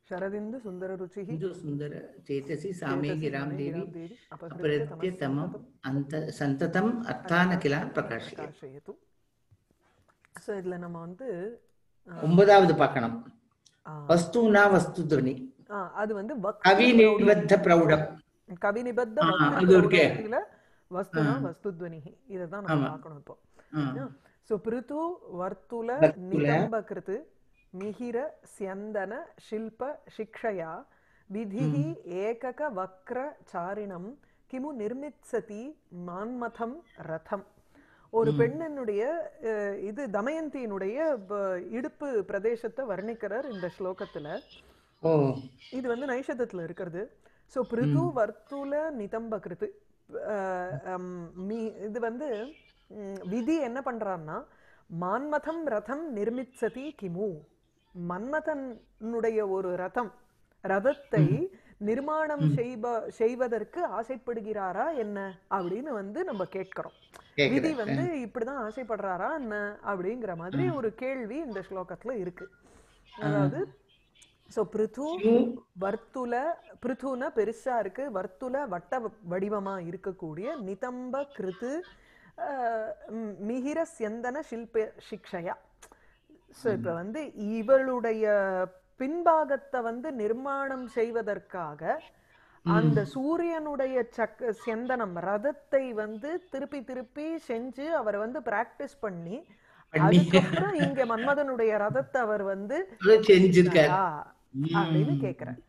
शरदिन्दु सुन्दररुचिः हिन्दु सुन्दर चेतसि सामे चेतसि गिरां मे देवी गिरां देवी अपरत्य अपहृत्य तमम् तमः अन्त सन्ततम् अर्थानखिलान् प्रकाशय பிரகாஷயத்து ஸோ இதில் நம்ம வந்து ஒன்பதாவது பார்க்கணும் ஆ, வஸ்துனா வஸ்துத்வனி ஆ, அது வந்து வக்தி கவி நிபத்த பிரௌடம் கவி நிபத்த ஆ, வக்தி அது இருக்கே. பிரௌಢத்தில வஸ்துனா வஸ்துத்வனி இதை தான் நம்ம ஆமா. பார்க்கணும் இப்போ ஆ, ஸோ பிருத்து வர்த்துல வர்த்துல. நிதம்ப கிருத்து மிஹிர ஸ்யந்தன ஷில்ப ಶಿಕ್ಷಯಾ விதிஹி ஏகக வக்ர சாரிணம் கிமு நிர்மித்சதி மான்மதம் ரதம் ஒரு பெண்ணினுடைய அஹ், இது தமயந்தியினுடைய ப- இடுப்பு பிரதேசத்தை வர்ணிக்கிறார் இந்த ஸ்லோகத்துல ஓ இது வந்து நைஷதத்துல இருக்கிறது ஸோ பிருது வர்த்துல நிதம்ப கிருத்து அஹ், ஹம், மீ- இது வந்து ம், விதி என்ன பண்றான்னா மான்மதம் ரதம் நிர்மித்சதி கிமு மன்மதனுடைய ஒரு ரதம் ரதத்தை நிர்மாணம் செய்ப செய்வதற்கு ஆசைப்படுகிறாரா என்ன அப்படின்னு வந்து நம்ம கேட்கிறோம் விதி கேக்குறேன் வந்து இப்படிதான் ஆசைப்படுறாரா என்ன அப்படிங்கிற மாதிரி ஒரு கேள்வி இந்த ஸ்லோகத்துல இருக்கு அதாவது சோ பிருது வர்த்துல பிருத்துன பெருசா இருக்கு வர்த்துல வட்ட வ- வடிவமா இருக்கக்கூடிய நிதம்ப கிருத்து ஆஹ், ம், மிகிர சியந்தன சில்ப சிக்ஷையா ஸோ இப்போ வந்து இவளுடைய பின்பாகத்தை வந்து நிர்மாணம் செய்வதற்காக அந்த சூரியனுடைய சக்க செந்தனம் ரதத்தை வந்து திருப்பி திருப்பி செஞ்சு அவர் வந்து பிராக்டிஸ் பண்ணி பண்ணி. அதுக்கப்புறம் இங்க மன்மதனுடைய ரதத்தை அவர் வந்து அது செஞ்சிருக்காரு "ஆ" அப்படின்னு கேக்குறார்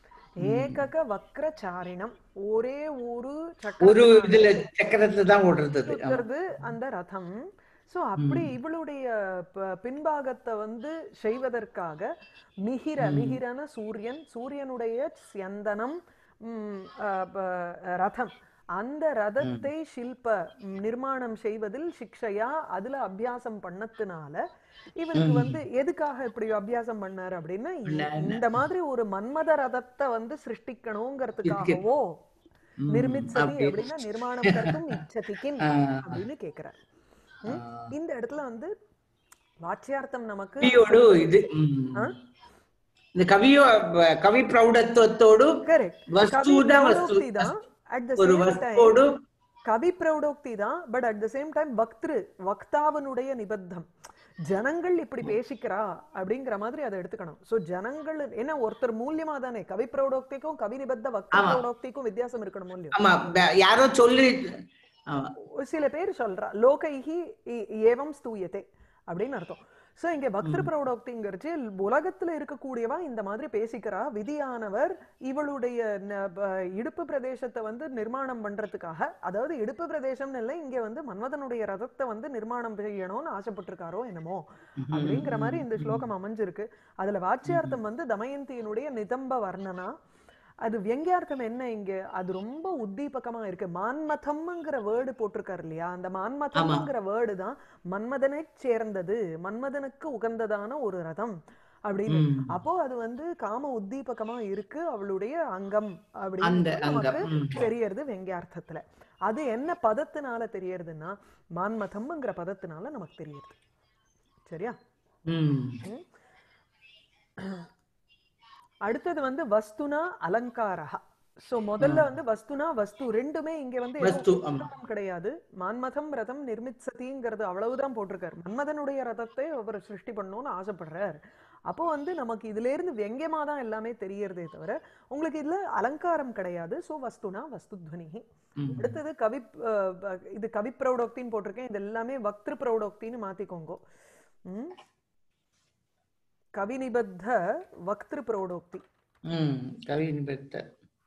ஏகக வக்ர சாரிணம் ஒரே ஒரு ஒரு சக்கர இதுல சக்கரத்துல தான் ஓடுறது அது. ஆமா. சுத்துறது அந்த ரதம் சோ அப்படி இவளுடைய ப- பின்பாகத்தை வந்து செய்வதற்காக மிகிர மிகிரன சூரியன் சூரியனுடைய ஸ்யந்தனம் ம், அ, ப- ரதம் அந்த ரதத்தை சில்ப ம், நிர்மாணம் செய்வதில் சிக்ஷையா அதுல அபியாசம் பண்ணதுனால இவருக்கு வந்து எதுக்காக இப்படி அபியாசம் பண்ணாரு அப்படின்னா இ- இந்த மாதிரி ஒரு மன்மத ரதத்தை வந்து சிருஷ்டிக்கணுங்கிறதுக்காகவோ ம், நிர்மிச்சதி அப்படி. அப்படின்னா நிர்மாணம் கர்த்தும் இச்சதிக்கின் ஆ, அப்படின்னு கேக்குறார் ஆ. இந்த இடத்துல வந்து வாச்சியார்த்தம் நமக்கு கவியோடு இது ம். இந்த கவியோ ப- கவி பிரௌடத்துவத்தோடு கரெக்ட் கவி வஸ்துனா வஸ்து பிரௌடோக்தி தான் அட் த ஒரு சேம் வஸ்துவோடு டைம் கவி பிரௌடோக்தி தான் but at the same time பக்திரு வக்தாவனுடைய நிபத்தம் ஜனங்கள் இப்படி பேசிக்கிறா அப்படிங்கிற மாதிரி அதை எடுத்துக்கணும் சோ ஜனங்கள் என்ன ஒருத்தர் மூலியமா தானே கவி பிரௌடோக்திக்கும் கவி நிபத்த வக்த ஆமா. பிரௌடோக்திக்கும் வித்தியாசம் இருக்கணும் இல்லையோ ஆமா ப- யாரோ சொல்லி ஆமா சில பேர் சொல்றா லோகைஹி இ- ஏவம் ஸ்தூயத்தை அப்படின்னு அர்த்தம் சோ இங்க பக்திரு பிரௌடோக்திங்கிறச்சு உலகத்துல இருக்கக்கூடியவா இந்த மாதிரி பேசிக்கிறா விதியானவர் இவளுடைய ந- ப- இடுப்பு பிரதேசத்தை வந்து நிர்மாணம் பண்றதுக்காக அதாவது இடுப்பு பிரதேசம்னு இல்லை இங்க வந்து மன்மதனுடைய ரதத்தை வந்து நிர்மாணம் செய்யணும்னு ஆசைப்பட்டிருக்காரோ என்னமோ அப்படிங்கிற மாதிரி இந்த ஸ்லோகம் அமைஞ்சிருக்கு அதுல வாச்சியார்த்தம் வந்து தமயந்தியினுடைய நிதம்ப வர்ணனா அது வியங்கியார்த்தம் என்ன இங்க அது ரொம்ப உத்தீபகமா இருக்கு மான்மதம்ங்கிற வேர்டு போட்டிருக்காரு இல்லையா அந்த மான்மதம்ங்கிற வேர்டு தான் மன்மதனை சேர்ந்தது மன்மதனுக்கு உகந்ததான ஒரு ரதம் அப்படின்னு ம். அப்போ அது வந்து காம உத்தீபகமா இருக்கு அவளுடைய அங்கம் அந்த அப்படின்னு நமக்கு அங்கம் ம். தெரியறது வெங்கியார்த்தத்துல அது என்ன பதத்தினால தெரியறதுன்னா மான்மதம்ங்கிற பதத்தினால நமக்கு தெரியுது சரியா ம். அடுத்தது வந்து வஸ்துனா அலங்காரஹா சோ முதல்ல வந்து வஸ்துனா வஸ்து ரெண்டுமே இங்க வந்து எதுவும் வஸ்து ஆமா அலங்காரம் கிடையாது மான்மதம் ரதம் நிர்மித்சதிங்கிறது அவ்வளவுதான் போட்டிருக்காரு மன்மதனுடைய ரதத்தை அவர் சிருஷ்டி பண்ணணும்னு ஆசைப்படுறார் அப்போ வந்து நமக்கு இதுல இருந்து வெங்கியமா தான் எல்லாமே தெரியறதே தவிர உங்களுக்கு இதுல அலங்காரம் கிடையாது சோ வஸ்துனா வஸ்துத்வனி ம். அடுத்தது கவி அஹ், ப- இது கவி பிரௌடோக்தின்னு போட்டிருக்கேன் இது எல்லாமே வக்திரு பிரௌடோக்தின்னு மாத்திக்கோங்க ம்? கவி நிபத்த வக்திரு பிரௌடோக்தி ம். கவி நிபத்த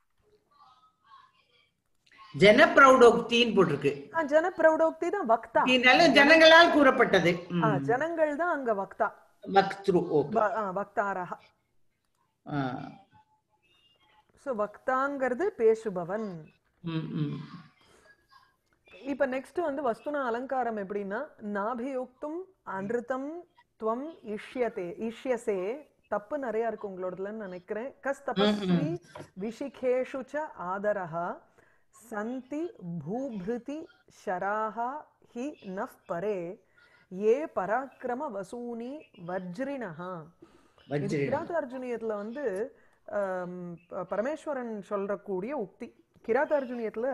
ஜன பிரௌடோக்தின்னு போட்டிருக்கு ஆ, ஜன பிரௌடோக்தி தான் வக்தா இதனால ஜனங்களால் கூறப்பட்டது ம். ஆ, ஜனங்கள் தான் அங்க வக்தா வக்த்ரு ஓகே வ- ஆ, வக்தாரஹ ஆ. சோ வக்தாங்கிறது பேசுபவன் ம், ம். இப்ப நெக்ஸ்ட் வந்து வஸ்துனா அலங்காரம் எப்படின்னா நாபியுக்தும் அனிருத்தம் துவம் இஷ்யதே இஷ்யசே தப்பு நிறைய இருக்கு உங்களோடதுலன்னு நினைக்கிறேன் கஸ் தபஸ்வி விஷிகேஷு ச ஆதரஹ சந்தி பூபிருதி ஷராஹ ஹி நஃப் பரே ஏ பராக்கிரம வசூனி வஜ்ரிணஹ இது வச்சிருக்கேன் கிராதார்ஜுனியத்துல வந்து ஆம், ப- பரமேஸ்வரன் சொல்றக்கூடிய உக்தி கிராதார்ஜுனியத்துல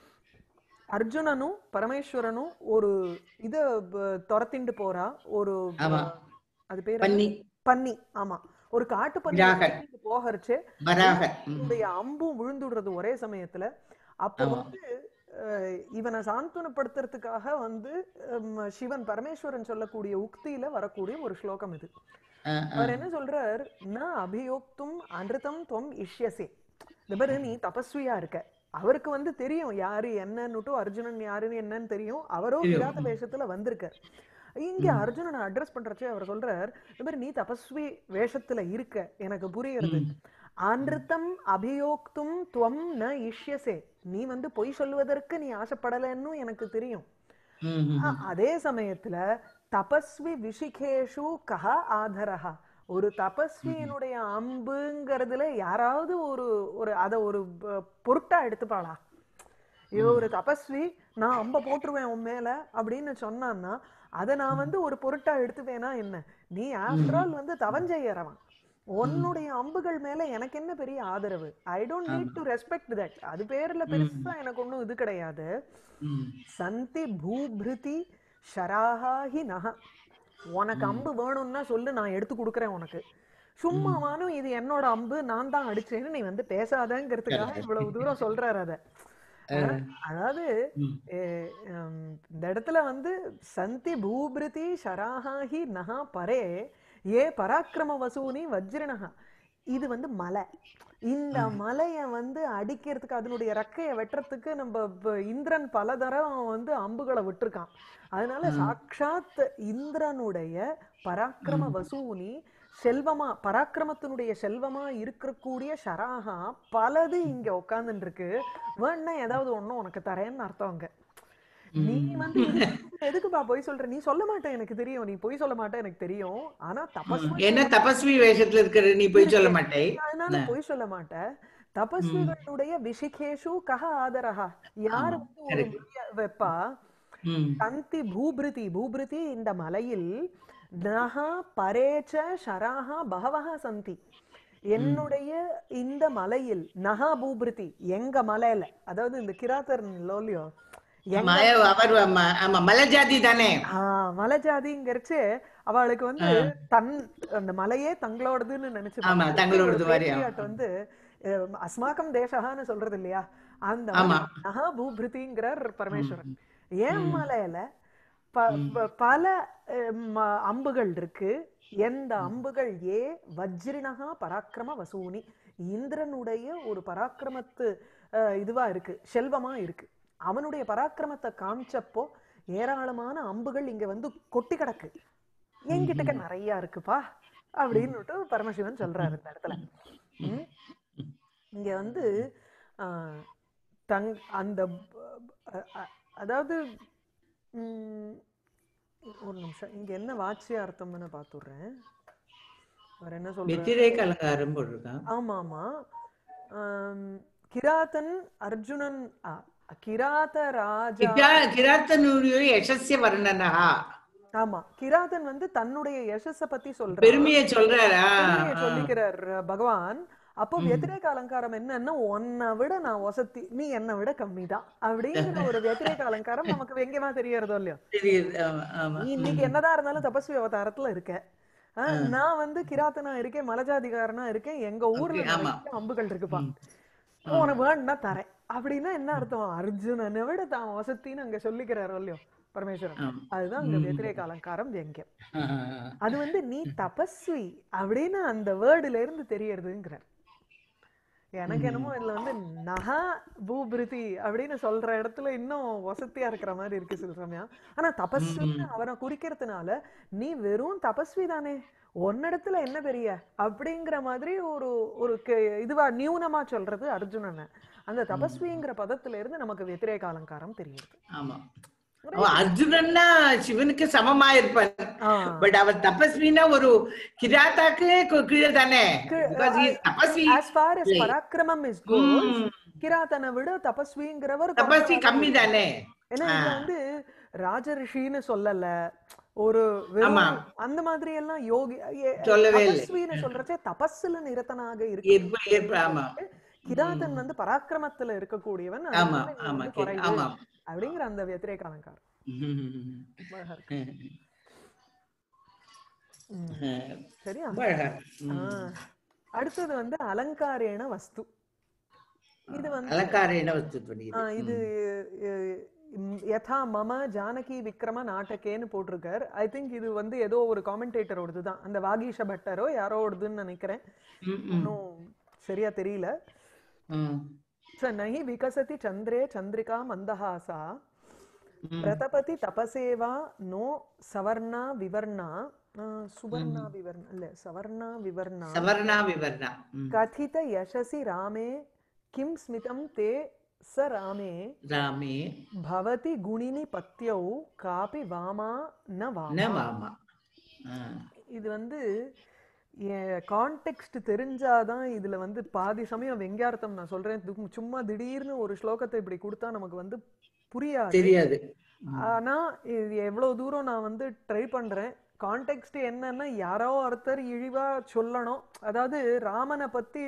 அர்ஜுனனும் பரமேஸ்வரனும் ஒரு இத ப- துரத்திண்டு போறா ஒரு ப- ஆமா. அது பேர் பன்னி பன்னி ஆமா ஒரு காட்டு பன்னி விராக. போகறச்சு வராக ம். இவனுடைய அம்பும் விழுந்துடுறது ஒரே சமயத்துல அப்போ ஆமா. வந்து அஹ், இவனை சாந்தனப்படுத்துறதுக்காக வந்து ஹம், சிவன் பரமேஸ்வரன் சொல்லக்கூடிய உக்தியில வரக்கூடிய ஒரு ஸ்லோகம் இது ஆ, ஆ. அவர் என்ன சொல்றார் ந அபியோக்தும் அனிருதம் துவம் இஷ்யசே இந்த பாரு நீ தபஸ்வியா இருக்க அவருக்கு வந்து தெரியும் யாரு என்னன்னுட்டு அர்ஜுனன் யாருன்னு என்னன்னு தெரியும் அவரோ தெரியும். கிராத வேஷத்துல வந்திருக்கார் இங்க அர்ஜுனனை அட்ரஸ் பண்றச்சே அவர் சொல்றார் இந்த மாதிரி நீ தபஸ்வி வேஷத்துல இருக்க எனக்கு புரியுறது அனிருத்தம் அபியோக்தும் துவம் ந இஷ்யசே நீ வந்து பொய் சொல்லுவதற்கு நீ ஆசைப்படலைன்னு எனக்கு தெரியும் ம், ம், ஆ, அதே சமயத்துல தபஸ்வி விஷிகேஷு கஹ ஆதரஹா ஒரு தபஸ்வியினுடைய அம்புங்கிறதுல யாராவது ஒரு ஒரு அத ஒரு ப- பொருட்டா எடுத்துப்பாளா இவ ஒரு தபஸ்வி நான் அம்ப போட்டுருவேன் உன் மேல அப்படின்னு சொன்னான்னா அதை நான் வந்து ஒரு பொருட்டா எடுத்துவேனா என்ன நீ ஆஃப்டர் ஆல் வந்து தவஞ்செய்யறவன் உன்னுடைய அம்புகள் மேல எனக்கு என்ன பெரிய ஆதரவு I don't need to respect that அது பேர்ல பெருசா எனக்கு ஒண்ணும் இது கிடையாது ம். சந்தி பூபிருதி ஷராஹாஹி நக உனக்கு அம்பு வேணும்னா சொல்லு நான் எடுத்து கொடுக்குறேன் உனக்கு சும்மாவானும் இது என்னோட அம்பு நான் தான் அடிச்சேன்னு நீ வந்து பேசாதங்கிறதுக்காக இவ்வளவு தூரம் சொல்றாரு அத அஹ், அதாவது ம். எ- ஹம், இந்த இடத்துல வந்து சந்தி பூபிருதி ஷராஹாஹி நகா பரே ஏ பராக்கிரம வசூனி வஜ்ரினஹா இது வந்து மலை இந்த மலைய வந்து அடிக்கிறதுக்கு அதனுடைய ரெக்கைய வெட்டுறதுக்கு நம்ம ப- இந்திரன் பல தரம் வந்து அம்புகளை விட்டுருக்கான் அதனால சாக்ஷாத் இந்திரனுடைய பராக்கிரம வசூனி செல்வமா பராக்கிரமத்தினுடைய செல்வமா இருக்கக்கூடிய ஷராகா பலது இங்க உட்கார்ந்துட்டு இருக்கு வேணா ஏதாவது ஒண்ணும் உனக்கு தரேன்னு அர்த்தம் அங்க நீ வந்து இது எதுக்குப்பா பொய் சொல்ற நீ சொல்ல மாட்டே எனக்கு தெரியும் நீ பொய் சொல்ல மாட்டே எனக்கு தெரியும் ஆனா தபஸ்வி என்ன தபஸ்வி வேஷத்துல இருக்கிற நீ போய் சொல்ல மாட்டே அதனால பொய் சொல்ல மாட்டேன் தபஸ்விகளுடைய விஷிகேஷு கஹ ஆதரஹா யார் வந்து ஒரு முடிய வைப்பா ம். தந்தி பூபிருதி பூபிருதி இந்த மலையில் நகா பரேச்ச ஷராஹா பகவஹா சந்தி என்னுடைய இந்த மலையில் நகா பூபிருதி எங்க மலையில அதாவது இந்த கிராத்தர் லோலியோ ஆமா, அவர் ஆமா, ஆமா மலஜாதி தானே ஆஹ் மலைஜாதிங்கிறச்சு அவளுக்கு வந்து தன் அந்த மலையே தங்களோடதுன்னு நினைச்சு ஆமா, பார்க்கறது. தங்களோடது ஒரு மாதிரி, patriot வந்து அஹ், அஸ்மாக்கம் தேசகான்னு சொல்றது இல்லையா அந்த ஆமா. மகா பூபிருதிங்கிறார் பரமேஸ்வரன் ஏன் மலையில ப- ப- பல அஹ், ம- அம்புகள் இருக்கு எந்த அம்புகள் ஏ வஜ்ரினகா பராக்கிரம வசூனி இந்திரனுடைய ஒரு பராக்கிரமத்து அஹ், இதுவா இருக்கு செல்வமா இருக்கு அவனுடைய பராக்கிரமத்தை காமிச்சப்போ ஏராளமான அம்புகள் இங்க வந்து கொட்டி கிடக்கு என்கிட்டக்க நிறைய இருக்குப்பா அப்படின்னுட்டு பரமசிவன் சொல்றாரு இந்த இடத்துல ம்? இங்க வந்து ஆஹ், தங் அந்த ப- அ- அ- அதாவது ம், ஒரு நிமிஷம் இங்க என்ன வாட்சிய அர்த்தம்னு பாத்துடுறேன் வேற என்ன சொல்ற வெத்திரேக அலங்காரம் போட்டிருக்கான் ஆமா ஆமா ஆம், கிராத்தன் அர்ஜுனன் ஆ, கிராத ராஜா கிரா- கிராத்தனுடைய யசஸ்ய வர்ணனா ஆமா கிராதன் வந்து தன்னுடைய யசஸ பத்தி சொல்றான் பெருமையை சொல்றாரா பெருமையை சொல்லிக்கிறார் பகவான் அப்போ வெத்திரேக அலங்காரம் என்னன்னா உன்னை விட நான் வசதி நீ என்னை விட கம்மிதான் அப்படிங்கிற ஒரு வெத்திரேக அலங்காரம் நமக்கு வெங்கமா தெரியறதோ இல்லையோ தெரியுது ஆமா, ஆமா நீ இன்னைக்கு என்னதான் இருந்தாலும் தபஸ்வி அவதாரத்துல இருக்க ஆ, நான் வந்து கிராத்தனா இருக்கேன் மலஜாதிகாரனா இருக்கேன் எங்க ஊர்ல Okay, ஆமா. நிறைய அம்புகள் இருக்குப்பா உனக்கு வேணும்னா தரேன் அப்படின்னா என்ன அர்த்தம் அர்ஜுனனை விட தான் வசத்தின்னு அங்க சொல்லிக்கிறாரோ இல்லையோ பரமேஸ்வரன் ஆமா. அதுதான் அங்க வெத்திரேக அலங்காரம் வெங்கியம் ஆ, அது வந்து நீ தபஸ்வி அப்படின்னு அந்த வேர்டுல இருந்து தெரியறதுங்கிறார் எனக்கு என்னமோ இதுல வந்து நகா பூபிருதி அப்படின்னு சொல்ற இடத்துல இன்னும் வசதியா இருக்கிற மாதிரி இருக்கு சில சமயம் ஆனா தபஸ்வின்னு அவனை குறிக்கிறதுனால நீ வெறும் தபஸ்வி தானே உன்னிடத்துல என்ன பெரிய அப்படிங்கிற மாதிரி ஒரு ஒரு கே- இதுவா நியூனமா சொல்றது அர்ஜுனனை அந்த தபஸ்விங்கிற பதத்துல இருந்து நமக்கு வெத்திரேக அலங்காரம் தெரியுது ஆமா அவன் அர்ஜுனன்னா சிவனுக்கு சமமா இருப்பான் ஆ. பட் அவர் தபஸ்வினா ஒரு கிராத்தாக்கு கு- கீழே தானே Because he is தபஸ்வி as far as இல்லை. பராக்கிரமம் is goes ம். கிராத்தனை விட தபஸ்விங்கிறவர் தபஸ்வி கம்மி தானே ஏன்னா இங்க வந்து ராஜரிஷின்னு சொல்லல ஒரு வெறும் ஆமா. அந்த மாதிரி எல்லாம் யோகி ஏ- சொல்லவே இல்லை. தபஸ்வின்னு சொல்றச்சே தபஸ்ல நிரத்தனாக ஏற்ப இருக்கு ஏற்ப ஆமா கிராதன் வந்து பராக்கிரமத்துல இருக்கக்கூடியவன் ஆமா அதனால இவன் ஆமா வந்து கே- குறைவு ஆமா அப்படிங்கிற அந்த వ్యతిరేక அலங்காரம் அழகா இருக்கு. ம். சரியா ரொம்ப அழகா ஆ. அடுத்தது வந்து அலங்காரேண வஸ்து இது வந்து அலங்காரேன வஸ்து துணி ஆ, இது அஹ், ம், யதா மம ஜானகி விக்ரம நாட்டகேன்னு போட்டிருக்கார் ஐ திங்க் இது வந்து ஏதோ ஒரு காமெண்டேட்டரோடது தான் அந்த வாகீஷ பட்டரோ யாரோடதுன்னு நினைக்கிறேன் இன்னும் சரியா தெரியல ச நஹி விகசதி சந்திரே சந்திரிகா மந்தஹாசா பிரதபதி தபசேவா நோ சவர்ணா விவர்ணா ஆ, சுவர்ணா விவர்ணா இல்ல சவர்ணா விவர்ணா சவர்ணா விவர்ணா ம். கதித யசசி ராமே கிம் ஸ்மிதம் தே ச ராமே ராமே भवति गुणिनि पत्यौ காபி வாமா ந ந வாமா வாமா ஆ. இது வந்து கான்டெக்ஸ்ட் தெரிஞ்சாதான் இதுல வந்து பாதி சமயம் வெங்கார்த்தம் நான் சொல்றேன் து- சும்மா திடீர்னு ஒரு ஸ்லோகத்தை இப்படி கொடுத்தா நமக்கு வந்து புரியாது தெரியாது ஆனா இது எவ்வளவு தூரம் நான் வந்து ட்ரை பண்றேன் கான்டெக்ஸ்ட் என்னன்னா யாரோ ஒருத்தர் இழிவா சொல்லணும் அதாவது ராமனை பத்தி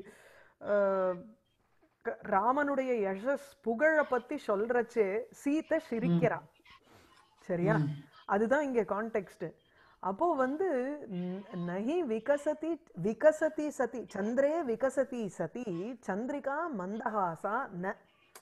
அஹ், க- ராமனுடைய யசஸ் புகழ பத்தி சொல்றச்சே சீத்தை சிரிக்கிறா சரியா அதுதான் இங்க கான்டெக்ஸ்ட் அப்போ வந்து ந- நஹி விகசதி விகசதி சதி சந்திரே விகசதி சதி சந்திரிகா மந்தஹாசா ந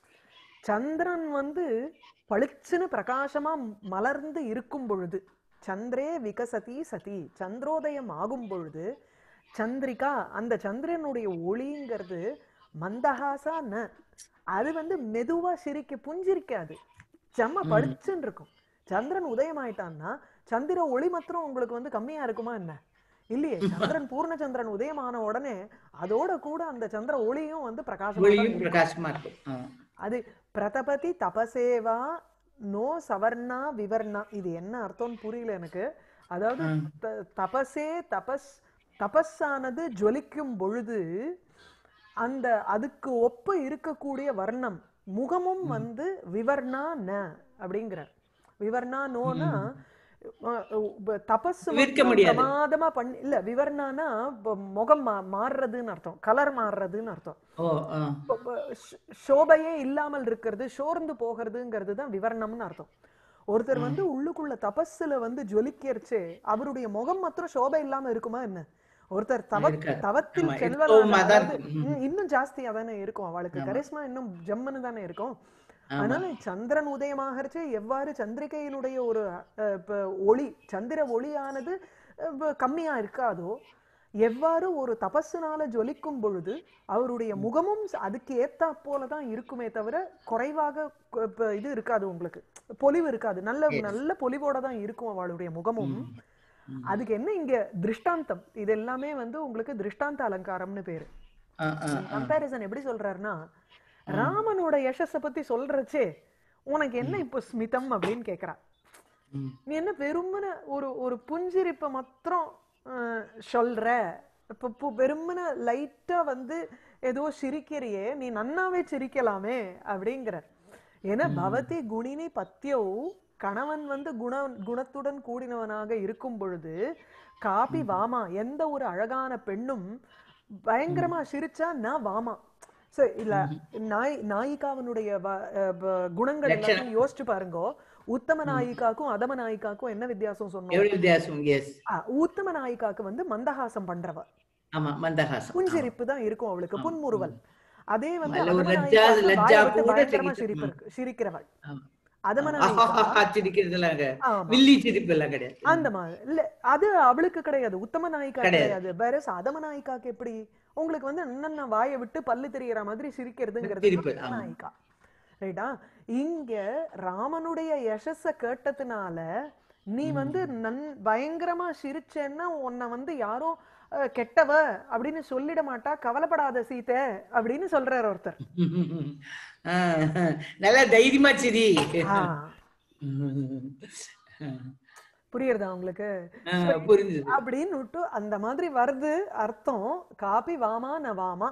சந்திரன் வந்து பளிச்சுன்னு பிரகாசமா மலர்ந்து இருக்கும் பொழுது சந்திரே விகசதி சதி சந்திரோதயம் ஆகும் பொழுது சந்திரிகா அந்த சந்திரனுடைய ஒளிங்கிறது மந்தஹாசா ந அது வந்து மெதுவா சிரிக்க புஞ்சிரிக்காது செம்ம பளிச்சுன்னு இருக்கும் சந்திரன் உதயம் ஆயிட்டான்னா சந்திர ஒளி மாத்திரம் உங்களுக்கு வந்து கம்மியா இருக்குமா என்ன இல்லையே சந்திரன் பூர்ணச்சந்திரன் உதயமான உடனே அதோட கூட அந்த சந்திர ஒளியும் வந்து பிரகாசமா தான் ஒளியும் இருக்கும். பிரகாசமா இருக்கும் ஆ. அது பிரதபதி தபசேவா நோ சவர்ணா விவர்ணா இது என்ன அர்த்தம்னு புரியல எனக்கு அதாவது த- தபசே தபஸ் தபஸானது ஜொலிக்கும் பொழுது அந்த அதுக்கு ஒப்பு இருக்கக்கூடிய வர்ணம் முகமும் வந்து விவர்ணா ந அப்படிங்கிறார் விவர்ணா நோனா அஹ், உப- தபஸ் விவரிக்க மட்டும் முடியாது. பிரமாதமா பண்ணி இல்ல விவர்ணானா இப்ப முகம் மா- மாறுறதுன்னு அர்த்தம் கலர் மாறுறதுன்னு அர்த்தம் ஓ ஆ. இப்ப- இப்ப ஷ்- சோபையே இல்லாமல் இருக்கிறது சோர்ந்து போகிறதுங்கிறது தான் விவரணம்னு அர்த்தம் ஒருத்தர் வந்து உள்ளுக்குள்ள தபஸ்ல வந்து ஜொலிக்கிறச்சே அவருடைய முகம் மாத்திரம் சோபை இல்லாம இருக்குமா என்ன ஒருத்தர் தவ இருக்காது. தவத்தில் ஆமா, செல்வராக எப்பவும் அதான் அதாவது, இருக்கும். ம், இன்னும் ஜாஸ்தியா தானே இருக்கும் அவளுக்கு கரிஸ்மா இன்னும் ஜம்முன்னு தானே இருக்கும் அதனால சந்திரன் உதயமாகறச்சே எவ்வாறு சந்திரிகையினுடைய ஒரு அஹ், இப்ப ஒளி சந்திர ஒளியானது அஹ், இப்ப கம்மியா இருக்காதோ எவ்வாறு ஒரு தபஸுனால ஜொலிக்கும் பொழுது அவருடைய முகமும் ச- அதுக்கு ஏத்தா போல தான் இருக்குமே தவிர குறைவாக கு- இப்ப இது இருக்காது உங்களுக்கு பொலிவு இருக்காது நல்ல நல்ல பொலிவோட தான் இருக்கும் அவளுடைய முகமும் அதுக்கு என்ன இங்க திருஷ்டாந்தம் இது எல்லாமே வந்து உங்களுக்கு திருஷ்டாந்த அலங்காரம்னு பேரு ஆ, ஆ, ஆ. கம்பேரிசன் எப்படி சொல்றாருன்னா ராமனோட யசஸ பத்தி சொல்றச்சே உனக்கு என்ன இப்போ ஸ்மிதம் அப்படின்னு கேக்குறா ம். நீ என்ன வெறுமன ஒரு ஒரு புஞ்சிரிப்பை மாத்திரம் அஹ், சொல்ற இப்போ பு- வெறுமன லைட்டா வந்து ஏதோ சிரிக்கிறியே நீ நன்னாவே சிரிக்கலாமே அப்படிங்கிற ஏன்னா பவதி குணினி பத்தியோ கணவன் வந்து குண குணத்துடன் கூடினவனாக இருக்கும் பொழுது காபி வாமா எந்த ஒரு அழகான பெண்ணும் பயங்கரமா சிரிச்சா நான் வாமா சோ இல்ல நாய் நாயிகாவனுடைய வ- அஹ் ப- குணங்கள் எல்லாத்தையும் யோசிச்சு பாருங்க உத்தம நாயிகாக்கும் அதம நாயிகாக்கும் என்ன வித்தியாசம் சொன்னோம் எவ்வளவு வித்தியாசம் எஸ் ஆ, உத்தம நாயிகாக்கு வந்து மந்தஹாசம் பண்றவ ஆமா மந்தஹாசம் புஞ்சிரிப்பு தான் இருக்கும் அவளுக்கு புன்முறுவல் அதே வந்து அதுல ஒரு அதம லஜ்ஜா- நாயிகாக்கு லஜ்ஜா வாயை விட்டு கூட பயங்கரமா சிரிக்கும். சிரிப்பு இருக்கு சிரிக்கிறவள் ஆமா. அதம நாயிகா ஆஹாஹாஹா சிரிக்கிறதுலாம் கிடையாது. ஆமா வில்லி சிரிப்பு எல்லாம் கிடையாது அந்த மாதிரி இல்ல அது அவளுக்கு கிடையாது உத்தம நாயிகா கிடையாது. கிடையாது வேற அதம நாயிகாக்கு எப்படி உங்களுக்கு வந்து என்னென்ன வாயை விட்டு பல்லு தெரியற மாதிரி சிரிக்கிறதுங்கிறது சிரிப்பு, தான் ஆமா. நாயிகா ரைட்டா இங்க ராமனுடைய யசஸ கேட்டதுனால நீ வந்து நன் பயங்கரமா சிரிச்சேன்னா உன்னை வந்து யாரும் அஹ், கெட்டவ அப்படின்னு சொல்லிட மாட்டா கவலைப்படாத சீதை அப்படின்னு சொல்றாரு ஒருத்தர் ஆ, நல்லா தைரியமா சிரி ஆ, ஆ, புரியுறதா உங்களுக்கு புரிஞ்சுது அப்படின்னு விட்டு அந்த மாதிரி வருது அர்த்தம் காபி வாமா ந வாமா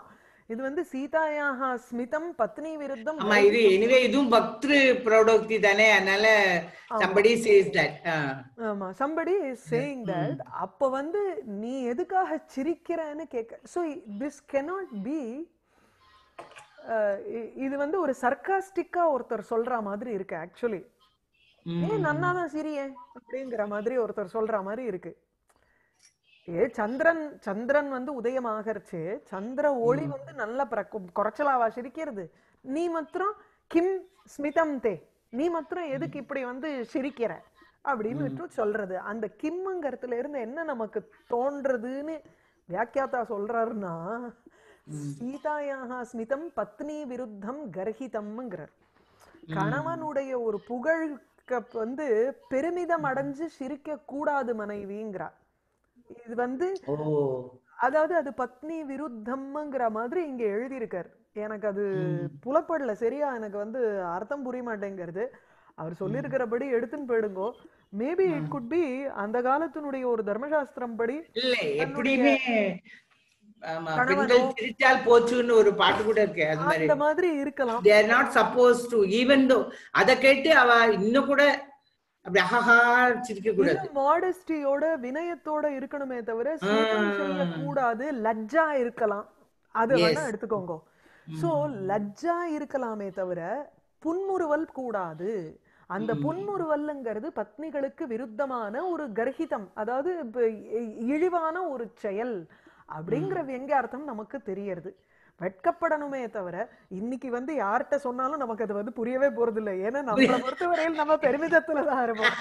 இது வந்து சீதாயாக ஸ்மிதம் பத்னி விருத்தம் ஆமா இது எனிவே இதுவும் பக்திரு பிரௌடோக்தி தானே அதனால somebody says that ஆஹ். ஆமா somebody is saying that அப்ப வந்து நீ எதுக்காக சிரிக்கிறன்னு கேட்க so this cannot be அஹ், இ- இது வந்து ஒரு சர்க்காஸ்டிக்கா ஒருத்தர் சொல்ற மாதிரி இருக்கு ஆக்சுவலி ம். ஏ நன்னாதான் சிரியே அப்படிங்கிற மாதிரி ஒருத்தர் சொல்ற மாதிரி இருக்கு ஏ சந்திரன் சந்திரன் வந்து உதயமாகறச்சு சந்திர ஒளி வந்து நல்ல பிரக்கு- குறைச்சலாவா சிரிக்கிறது நீ மாத்திரம் கிம் ஸ்மிதம் தே நீ மாத்திரம் எதுக்கு இப்படி வந்து சிரிக்கிற அப்படின்னு விட்டு சொல்றது அந்த கிம்முங்கிறதுல இருந்து என்ன நமக்கு தோன்றதுன்னு வியாக்கியாத்தா சொல்றாருன்னா சீதாயாக ஸ்மிதம் பத்னி விருத்தம் கர்ஹிதம்ங்கிறார் கணவனுடைய ஒரு புகழ்க்க வந்து பெருமிதம் அடைஞ்சு சிரிக்க கூடாது மனைவிங்கிறா இது வந்து ஓ அதாவது அது பத்னி விருத்தம்ங்கிற மாதிரி இங்க எழுதியிருக்கார் எனக்கு அது புலப்படல சரியா எனக்கு வந்து அர்த்தம் புரிய மாட்டேங்கிறது அவர் சொல்லியிருக்கிறபடி எடுத்துன்னு போயிடுங்கோ மேபி இட் குட் பி அந்த காலத்தினுடைய ஒரு தர்மசாஸ்திரம் படி இல்ல எப்படியுமே ஆமா கணவனோ- பெண்கள் சிரிச்சால் போச்சுன்னு ஒரு பாட்டு கூட இருக்கு அது மாதிரி அந்த மாதிரி இருக்கலாம் they are not supposed to even though அத கேட்டு அவ இன்னும் கூட அப்படி அஹஹா சிரிக்க கூடாது மாடஸ்டியோட வினயத்தோட இருக்கணுமே தவிர ஸ்மிதம் ஆ. செய்யக்கூடாது லஜ்ஜா இருக்கலாம் அது வேணா Yes. எடுத்துக்கோங்க சோ லஜ்ஜா இருக்கலாமே தவிர புன்முறுவல் கூடாது அந்த புன்முறுவல்ங்கிறது பத்னிகளுக்கு விருத்தமான ஒரு கர்ஹிதம் அதாவது இப்ப இ- இழிவான ஒரு செயல் அப்படிங்கிற வெங்கார்த்தம் நமக்கு தெரியறது வெட்கப்படணுமே தவிர இன்னைக்கு வந்து யார்கிட்ட சொன்னாலும் நமக்கு அது வந்து புரியவே போறது இல்லை ஏன்னா நம்மளை பொறுத்தவரையில் நம்ம பெருமிதத்துல தான் இருப்போம்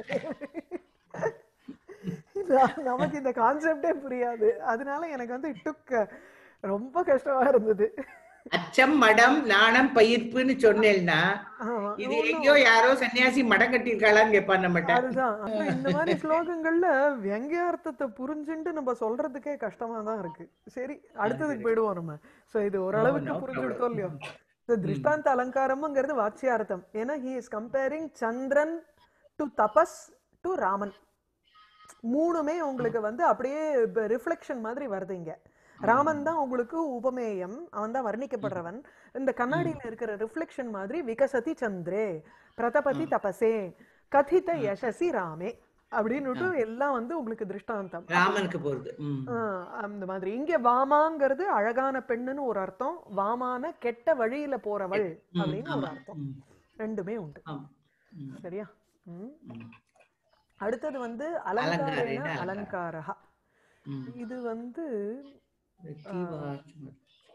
நா- நமக்கு இந்த கான்செப்டே புரியாது அதனால எனக்கு வந்து இட்டுக்க ரொம்ப கஷ்டமா இருந்தது அச்சம் மடம் நாணம் பயிர்ப்புன்னு சொன்னேன்னா ஆமா இது எங்கேயோ யாரோ சன்னியாசி மடம் கட்டியிருக்காளான்னு கேட்பான் நம்மகிட்ட அதுதான் அப்ப இந்த மாதிரி ஸ்லோகங்கள்ல வெங்கார்த்தத்தை புரிஞ்சுட்டு நம்ம சொல்றதுக்கே கஷ்டமா தான் இருக்கு சரி அடுத்ததுக்கு போயிடுவோம் நம்ம சோ இது ஓரளவுக்கு no புரிஞ்சுடுத்தோம் இல்லையோ So, திருஷ்டாந்த அலங்காரம்ங்கிறது வாச்சியார்த்தம் ஏன்னா he is comparing Chandran to tapas to Raman மூணுமே உங்களுக்கு வந்து அப்படியே ரிஃப்ளெக்ஷன் மாதிரி வருது இங்க ராமன் தான் உங்களுக்கு உபமேயம் அவன் தான் வர்ணிக்கப்படுறவன் இந்த கண்ணாடியில இருக்கிற ரிஃப்ளெக்ஷன் மாதிரி விகசதி சந்திரே பிரதபதி தபசே கதித யசசி ராமே அப்படின்னுட்டு எல்லாம் வந்து உங்களுக்கு திருஷ்டாந்தம் ராமனுக்கு போறது ம். ஆ, அந்த மாதிரி இங்க வாமாங்கிறது அழகான பெண்ணுன்னு ஒரு அர்த்தம் வாமான கெட்ட வழியில போறவள் ம், அப்படின்னு ஒரு ஆமா. அர்த்தம் ம், ரெண்டுமே உண்டு ஆமா. ம், சரியா ம். ம், அடுத்தது வந்து அலங்காரேன அலங்காரேன அலங்காரஹ ம். இது வந்து வெற்றிவாசம்.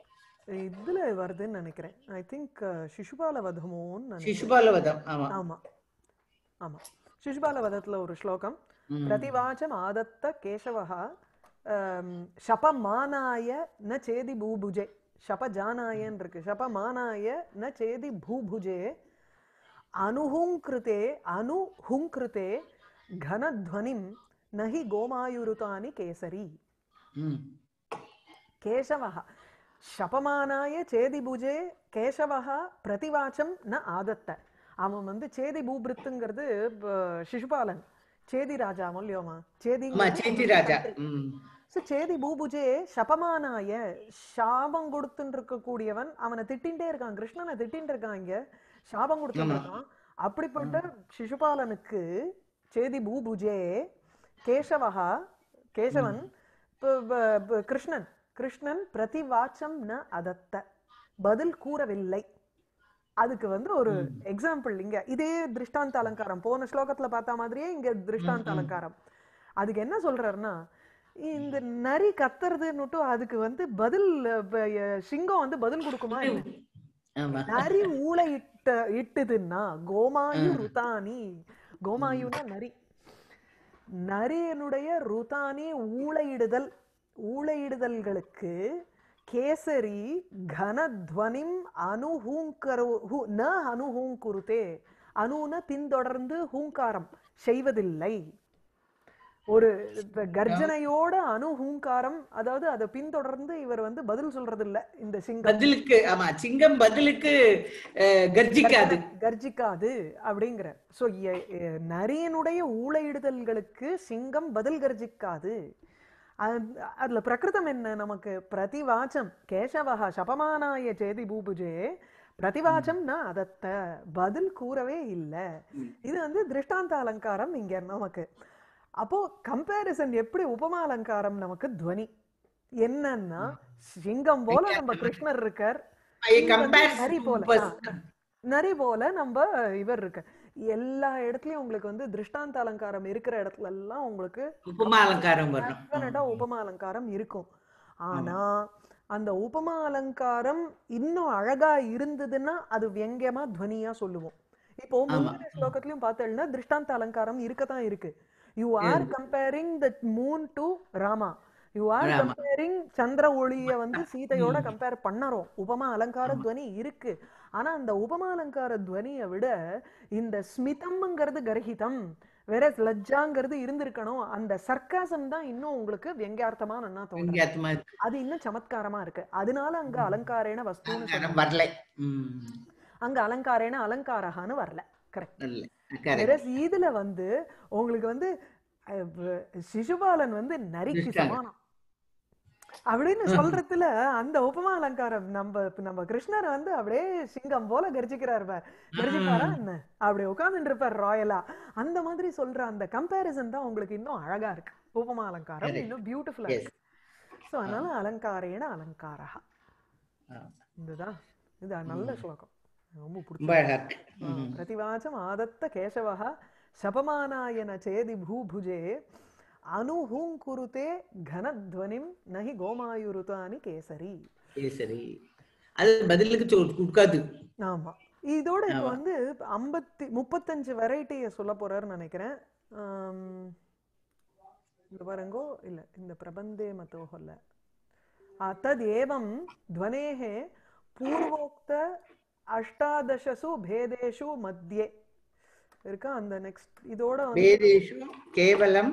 இதுல வருதுன்னு நினைக்கிறேன் ஐ திங்க் சிசுபால வதமோன்னு நினைக்கிறேன் சிசுபாலவதம் ஆமா ஆமா ஆமா சிசுபால வதத்துல ஒரு ஸ்லோகம் ம். பிரதிவாச்சம் ஆதத்த கேசவः ஆம், சபமானாய ந சேதி பூபுஜே சபஜானாயன்னு இருக்கு சபமானாய ந சேதி பூபுஜே அனுஹுங்கிருதே அனுஹுங்கிருதே घनध्वनिं न हि गोमायुरुतानि केसरी ம். केशवः शपमानाय சேதிபுஜே கேசவः பிரதிவாச்சம் ந ஆதத்த அவன் வந்து சேதி பூபிருத்துங்கிறது ப- சிசுபாலன் சேதி ராஜா இல்லையோமா சேதி ஆமா சேத்தி ராஜா ம். So, சேதி பூபுஜே சபமானாய சாபம் கொடுத்துட்டு இருக்கக்கூடியவன் அவனை திட்டின்டே இருக்கான் கிருஷ்ணனை திட்டின்ட்டு இருக்கான் இங்க சாபம் கொடுத்துட்டு இருக்கான் அப்படிப்பட்ட சிசுபாலனுக்கு சேதி பூபுஜே கேசவஹா கேசவன் ப- ப- ப- கிருஷ்ணன் கிருஷ்ணன் பிரதிவாச்சம் ந அதத்த பதில் கூறவில்லை அதுக்கு வந்து ஒரு எக்ஸாம்பிள் இங்க இதே திருஷ்டாந்த அலங்காரம் போன ஸ்லோகத்துல பார்த்த மாதிரியே இங்க திருஷ்டாந்த அலங்காரம் அதுக்கு என்ன சொல்றாருன்னா இந்த நரி கத்துறதுன்னுட்டு அதுக்கு வந்து பதில் ப- எ- சிங்கம் வந்து பதில் கொடுக்குமா என்ன? ஆமா நரி ஊளை இட்ட இட்டுதுன்னா கோமாயு ருதானி கோமாயுன்னா நரி நரியனுடைய ருதானி ஊளையிடுதல் ஊளையிடுதல்களுக்கு கேசரி கனத்வனிம் அனுஹூங்கரு ஹு- ந அனுஹூங்குருதே அனுன பின்தொடர்ந்து ஹூங்காரம் செய்வதில்லை ஒரு இப்ப கர்ஜனையோட அனுஹூங்காரம் அதாவது அதை பின்தொடர்ந்து இவர் வந்து பதில் சொல்றது இல்ல இந்த சிங்கம் பதிலுக்கு ஆமா சிங்கம் பதிலுக்கு அஹ், கர்ஜிக்காது கர்ஜிக்காது அப்படிங்கிற சோ நரியனுடைய ஊளையிடுதல்களுக்கு சிங்கம் பதில் கர்ஜிக்காது அது- அதுல பிரகிருதம் என்ன நமக்கு பிரதிவாச்சம் கேசவஹ சபமானாய சேதி பூபுஜே பிரதிவாச்சம்னா அதத்த பதில் கூறவே இல்ல ம். இது வந்து திருஷ்டாந்த அலங்காரம் இங்க நமக்கு அப்போ கம்பேரிசன் எப்படி உபமா அலங்காரம் நமக்கு துவனி என்னன்னா சிங்கம் போல நம்ம கிருஷ்ணர் இருக்கார் I இங்க வந்து compare நரி போல person. ஆ, நரி போல நம்ம இவர் இருக்கு எல்லா இடத்துலயும் உங்களுக்கு வந்து திருஷ்டாந்த அலங்காரம் இருக்கிற இடத்துல எல்லாம் உங்களுக்கு உபமா அலங்காரம் வரணும் டெஃபினட்டா உபமா அலங்காரம் இருக்கும் ஆனா அந்த உபமா அலங்காரம் இன்னும் அழகா இருந்ததுன்னா அது வியங்கியமா துவனியா சொல்லுவோம் இப்போ முந்தின ஸ்லோகத்திலயும் பார்த்தேன்னா திருஷ்டாந்த அலங்காரம் இருக்கத்தான் இருக்கு you are comparing the moon to Rama you are Rama. கம்பேரிங் சந்திர ஒளிய வந்து சீதையோட கம்பேர் பண்ணறோம் உபமா அலங்கார துவனி இருக்கு ஆனா அந்த உபமா அலங்கார துவனியை விட இந்த ஸ்மிதம்ங்கிறது கர்ஹிதம் வேற லஜ்ஜாங்கிறது இருந்திருக்கணும் அந்த சர்க்காசம் தான் இன்னும் உங்களுக்கு வியங்கியார்த்தமா நன்னா தோணும் வித்தியாசமா இருக்கு அது இன்னும் சமத்காரமா இருக்கு அதனால அங்க அலங்காரேன வஸ்துன்னு அலங்காரம் சொல்றாங்க. வரல ம் அங்க அலங்காரேன அலங்காரகான்னு வரல கரெக்ட் வரல கரெக்ட் இதுல வந்து உங்களுக்கு வந்து அஹ், வ- சிசுபாலன் வந்து நரிக்கு துஷ்டாங்க. சமானம் அப்படின்னு சொல்றதுல அந்த உபமா அலங்காரம் நம்ம நம்ம கிருஷ்ணர் வந்து அப்படியே சிங்கம் போல கர்ஜிக்கிறார் பார் கர்ஜிப்பாரா என்ன அப்படி உட்கார்ந்துட்டு இருப்பார் ராயலா அந்த மாதிரி சொல்ற அந்த கம்பேரிசன் தான் உங்களுக்கு இன்னும் அழகா இருக்கு உபமா அலங்காரம் Correct. இன்னும் பியூட்டிஃபுல்லா Yes. இருக்கு சோ அதனால அலங்காரேன அலங்காரா இதுதான் இது நல்ல ஸ்லோகம் ரொம்ப பிடிச்ச ரொம்ப அழகா இருக்கு ம். प्रतिवाचम् आदत्त केशवः शपमानाय न चेदि भूभुजे अनुहूङ्कुरुते घनध्वनिं न हि गोमायुरुतानि केसरी சரி சரி அது பதிலுக்கு சொல் கொடுக்காது ஆமா இதோட இப்போ வந்து ஐம்பத்தி முப்பத்தஞ்சு வெரைட்டியை சொல்ல போறாருன்னு நினைக்கிறேன் ஆம், இங்க பாருங்கோ இல்ல இந்த பிரபந்தே மத்தோஹல்ல தத் ஏவம் ध्वनेः பூர்வோக்த அஷ்டாதசசு பேதேஷு மத்தியே இருக்கா அந்த நெக்ஸ்ட் இதோட வந்து வேதேஷு கேவலம்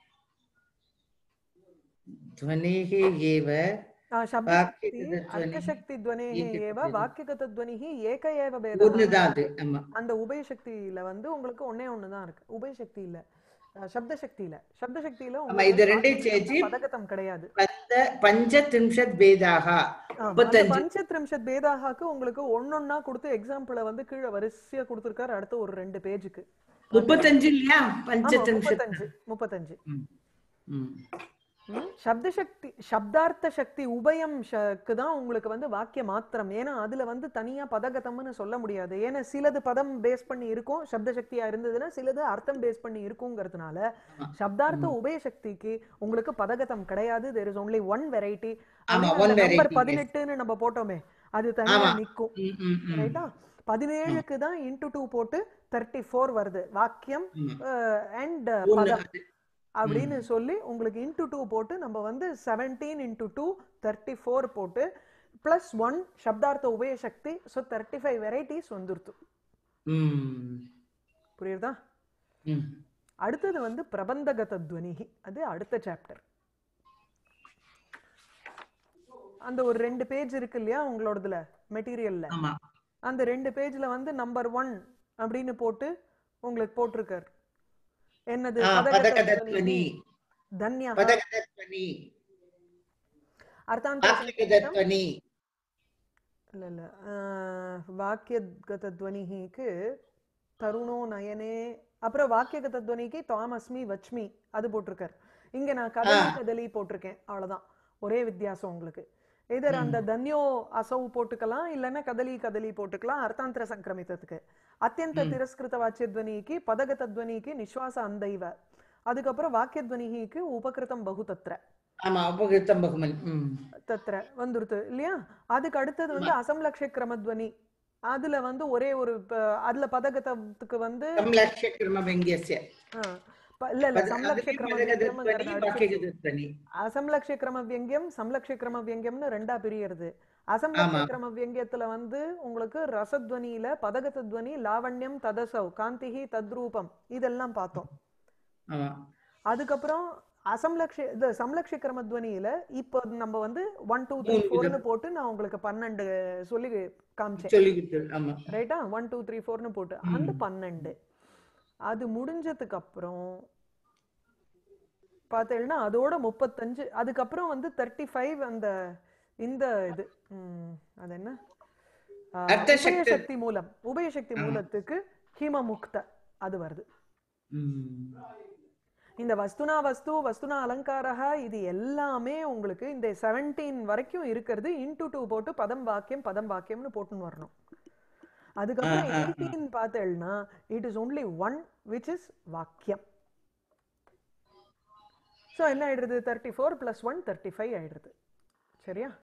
ध्वनेः एव ஆ, சப்தசக்தி வாக்கியகதத்வனிः அர்த்தசக்தி துவனேः ஏவ ஏகபேதம். வாக்கியகதத்வனிः ஏக ஏவ பேதः ஒண்ணுதான் அது ஆமா அந்த உபயசக்தியில வந்து உங்களுக்கு ஒண்ணே ஒண்ணுதான் இருக்கு உபயசக்தி இல்ல அஹ் சப்த சக்தியில சப்த சக்தியில ஆமா, இது ரெண்டையும் சேர்த்து பதகத்தம் கிடையாது பந்த பஞ்சத்ரிம்ஷத் வேதாக ஆமா, அந்த முப்பத்தஞ்சு. பஞ்சத்ரிம்ஷத் பேதாகாக்கு உங்களுக்கு ஒன்னொன்னா கொடுத்து எக்ஸாம்பிள வந்து கீழே வரிசையா கொடுத்திருக்காரு அடுத்த ஒரு ரெண்டு பேஜுக்கு முப்பத்தஞ்சு இல்லையா பஞ்சத்ரிம்ஷத் முப்பத்தஞ்சு முப்பத்தஞ்சு ம். ம். ம், சப்த சக்தி சப்தார்த்த சக்தி உபயம் ஷக்கு தான் உங்களுக்கு வந்து வாக்கிய மாத்திரம் ஏன்னா அதுல வந்து தனியா பதகதம்னு சொல்ல முடியாது ஏன்னா சிலது பதம் பேஸ் பண்ணி இருக்கும் சப்த சக்தியா இருந்ததுன்னா சிலது அர்த்தம் பேஸ் பண்ணி இருக்குங்கிறதுனால சப்தார்த்த உபய சக்திக்கு உங்களுக்கு பதகதம் கிடையாது there is only one variety ஆமா, one நம்பர் variety, yes. பதினெட்டுன்னு நம்ம போட்டோமே அது தனியா ஆமா. நிக்கும் ம், ம், ம். ரைட்டா பதினேழுக்கு தான் இன்டு டூ போட்டு தேர்ட்டி ஃபோர் வருது வாக்கியம் ஆமா. அண்ட் ஒண்ணு பதம் அது. அப்படின்னு சொல்லி உங்களுக்கு இன்டு டூ போட்டு நம்ம வந்து seventeen into two thirty four போட்டு பிளஸ் ஒன் சப்தார்த்த உபய சக்தி ஸோ தேர்ட்டி ஃபைவ் வெரைட்டிஸ் வந்துருத்து ம். புரியுதா ம். அடுத்தது வந்து பிரபந்தகத துவனிகி அது அடுத்த சாப்டர் அந்த ஒரு ரெண்டு பேஜ் இருக்கு இல்லையா உங்களோடதுல மெட்டீரியல்ல ஆமா அந்த ரெண்டு பேஜ்ல வந்து நம்பர் ஒன் அப்படின்னு போட்டு உங்களுக்கு போட்டிருக்காரு என்னது ஆ, பதகத பதகதத்வனி துவனிகி, தன்யா பதகதத்வனி அர்த்தாந்தர வாக்கியகதத்வனி இல்ல இல்ல ஆஹ், வாக்கியகத துவனிக்கு தருணோ நயனே அப்புறம் வாக்கியகத துவனிக்கு தாமஸ்மி வச்மி அது போட்டிருக்காரு இங்க நான் கதலி கதலி போட்டிருக்கேன் அவ்வளவுதான் ஒரே வித்தியாசம் உங்களுக்கு இதர் அந்த தன்யோ அசௌ போட்டுக்கலாம் இல்லைன்னா கதலி கதலி போட்டுக்கலாம் அர்த்தாந்தர சங்கிரமித்தத்துக்கு அத்தியந்த திரஸ்கிருத வாச்சிய துவனிக்கு பதகத துவனிக்கு நிஸ்வாச அந்தைவ அதுக்கப்புறம் வாக்கிய துவனிக்கு உபகிருதம் பகுதத்ர ஆமா உபகிருத்தம் பகுமன் ம். தத்ர வந்துருது இல்லையா அதுக்கு அடுத்தது வந்து அசம்லக்ஷ கிரமத்வனி அதுல வந்து ஒரே ஒரு ப- அதுல பதகதத்துக்கு வந்து சம்லக்ஷ்ய கிரம வெங்கியஸ்ய ஆ, ப- இல்ல இல்ல பத- சம்லக்ஷ அதுலயும் கிரம பதகதத்வனி வியங்கியம்ங்கிறது வாக்கியகதத்வனி அசம்லக்ஷ கிரம வியங்கியம் சம்லக்ஷ கிரம வியங்கியம்னு ரெண்டா பிரியறது அசம்லக்ஷ ஆமா. கிரம வியங்கியத்துல வந்து உங்களுக்கு ரசத்வனியில பதகதத்வனி லாவண்யம் ததசவ் காந்திஹி தத்ரூபம் இதெல்லாம் பார்த்தோம் ஆமா அதுக்கப்புறம் அசம்லக்ஷ இது சம்லக்ஷ கிரமத்வனியில இப்போ நம்ம வந்து ஒன் டூ த்ரீ மூணு ஃபோர்னு போட்டு நான் உங்களுக்கு பன்னெண்டு சொல்லி காமிச்சேன் சொல்லி கொடுத்து ஆமா ரைட்டா ஒன் டூ த்ரீ ஃபோர்னு போட்டு அந்த பன்னெண்டு அது முடிஞ்சதுக்கு அப்புறம் பார்த்தேன்னா அதோட முப்பத்தஞ்சு அதுக்கப்புறம் வந்து தேர்ட்டி ஃபைவ் அந்த இந்த இது ம், அது என்ன ஆ, அர்த்த சக்தி. உபயசக்தி மூலம் உபயசக்தி மூலத்துக்கு ஹிமமுக்த அது வருது ம். இந்த வஸ்துனா வஸ்து வஸ்துனா அலங்காரா இது எல்லாமே உங்களுக்கு இந்த செவன்டீன் வரைக்கும் இருக்கிறது இன்டு டூ போட்டு பதம் வாக்கியம் பதம் வாக்கியம்னு போட்டுன்னு வரணும் அதுக்கப்புறம் ஆ, ஆ, ஆ. எயிட்டீன் பார்த்தேன்னா it is only one which is வாக்கியம் ஸோ என்ன ஆயிடுறது thirty four plus one thirty five ஆயிடுறது சரியா